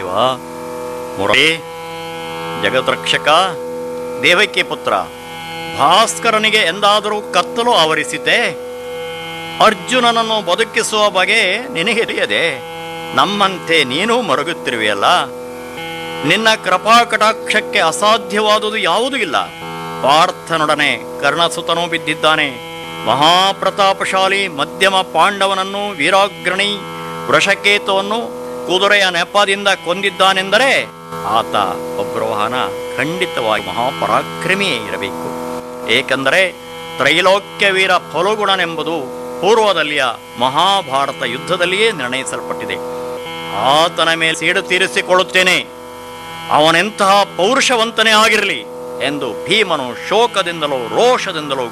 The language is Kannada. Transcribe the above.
ದೇವ ಮುರಳಿ ಜಗದ್ರಕ್ಷಕ ದೇವಕ್ಕೆ ಪುತ್ರ ಭಾಸ್ಕರನಿಗೆ ಎಂದಾದರೂ ಕತ್ತಲು ಆವರಿಸಿತೆ ಅರ್ಜುನನನ್ನು ಬದುಕಿಸುವ ಬಗೆ ನಿನಗೆ ತಿಳಿಯದೆ ನಮ್ಮಂತೆ ನೀನೂ ಮರುಗುತ್ತಿರುವೆಯಲ್ಲ ನಿನ್ನ ಕೃಪಾ ಕಟಾಕ್ಷಕ್ಕೆ ಅಸಾಧ್ಯವಾದುದು ಯಾವುದೂ ಇಲ್ಲ ಪಾರ್ಥನೊಡನೆ ಕರ್ಣಸುತನೂ ಬಿದ್ದಿದ್ದಾನೆ ಮಹಾಪ್ರತಾಪಶಾಲಿ ಮಧ್ಯಮ ಪಾಂಡವನನ್ನು ವೀರಾಗ್ರಣಿ ವೃಷಕೇತುವನ್ನು ಕುದುರೆಯ ನೆಪದಿಂದ ಕೊಂದಿದ್ದಾನೆಂದರೆ ಆತ ಒಬ್ರವಾಹನ ಖಂಡಿತವಾಗಿ ಮಹಾಪರಾಕ್ರಮಿಯೇ ಇರಬೇಕು ಏಕೆಂದರೆ ತ್ರೈಲೋಕ್ಯ ವೀರ ಫಲಗುಣನೆಂಬುದು ಪೂರ್ವದಲ್ಲಿಯ ಮಹಾಭಾರತ ಯುದ್ಧದಲ್ಲಿಯೇ ನಿರ್ಣಯಿಸಲ್ಪಟ್ಟಿದೆ ಆತನ ಮೇಲೆ ಸೇಡು ತೀರಿಸಿಕೊಳ್ಳುತ್ತೇನೆ ಅವನೆಂತಹ ಪೌರುಷವಂತನೇ ಆಗಿರಲಿ ಎಂದು ಭೀಮನು ಶೋಕದಿಂದಲೂ ರೋಷದಿಂದಲೂ